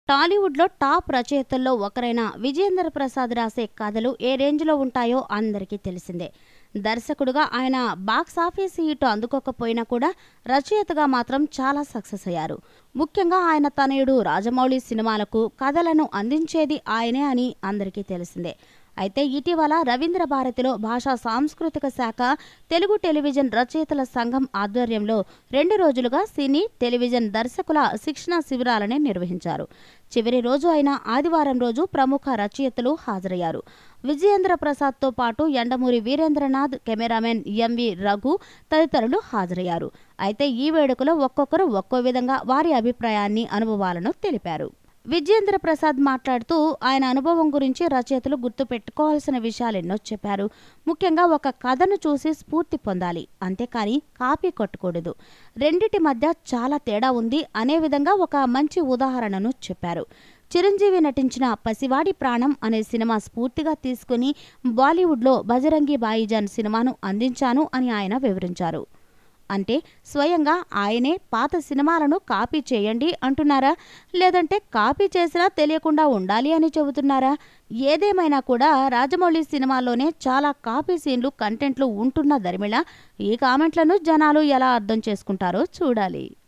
టాలీవుడ్లో టాప్ రచయితల్లో ఒకరైన విజయేంద్ర ప్రసాద్ రాసే కథలు ఏ రేంజ్లో ఉంటాయో అందరికీ తెలిసిందే దర్శకుడుగా ఆయన బాక్స్ ఆఫీస్ హిట్ అందుకోకపోయినా కూడా రచయితగా మాత్రం చాలా సక్సెస్ అయ్యారు ముఖ్యంగా ఆయన తనయుడు రాజమౌళి సినిమాలకు కథలను అందించేది ఆయనే అని అందరికీ తెలిసిందే అయితే ఇటీవల రవీంద్ర భారతిలో భాషా సాంస్కృతిక శాఖ తెలుగు టెలివిజన్ రచయితల సంఘం ఆధ్వర్యంలో రెండు రోజులుగా సినీ టెలివిజన్ దర్శకుల శిక్షణ శిబిరాలని నిర్వహించారు చివరి రోజు అయిన ఆదివారం రోజు ప్రముఖ రచయితలు హాజరయ్యారు విజయేంద్ర ప్రసాద్తో పాటు ఎండమూరి వీరేంద్రనాథ్ కెమెరామెన్ ఎంవి రఘు తదితరులు హాజరయ్యారు అయితే ఈ వేడుకలో ఒక్కొక్కరు ఒక్కో విధంగా వారి అభిప్రాయాన్ని అనుభవాలను తెలిపారు విజయేంద్ర ప్రసాద్ మాట్లాడుతూ ఆయన అనుభవం గురించి రచయితలు గుర్తుపెట్టుకోవాల్సిన విషయాలు ఎన్నో చెప్పారు ముఖ్యంగా ఒక కథను చూసి స్ఫూర్తి పొందాలి అంతేకాని కాపీ కొట్టకూడదు రెండిటి మధ్య చాలా తేడా ఉంది అనే విధంగా ఒక మంచి ఉదాహరణను చెప్పారు చిరంజీవి నటించిన పసివాడి ప్రాణం అనే సినిమా స్ఫూర్తిగా తీసుకుని బాలీవుడ్లో బజరంగి బాయిజాన్ సినిమాను అందించాను అని ఆయన వివరించారు అంటే స్వయంగా ఆయనే పాత సినిమాలను కాపీ చేయండి అంటున్నారా లేదంటే కాపీ చేసినా తెలియకుండా ఉండాలి అని చెబుతున్నారా ఏదేమైనా కూడా రాజమౌళి సినిమాలోనే చాలా కాపీ సీన్లు కంటెంట్లు ఉంటున్న దరిమిళ ఈ కామెంట్లను జనాలు ఎలా అర్థం చేసుకుంటారో చూడాలి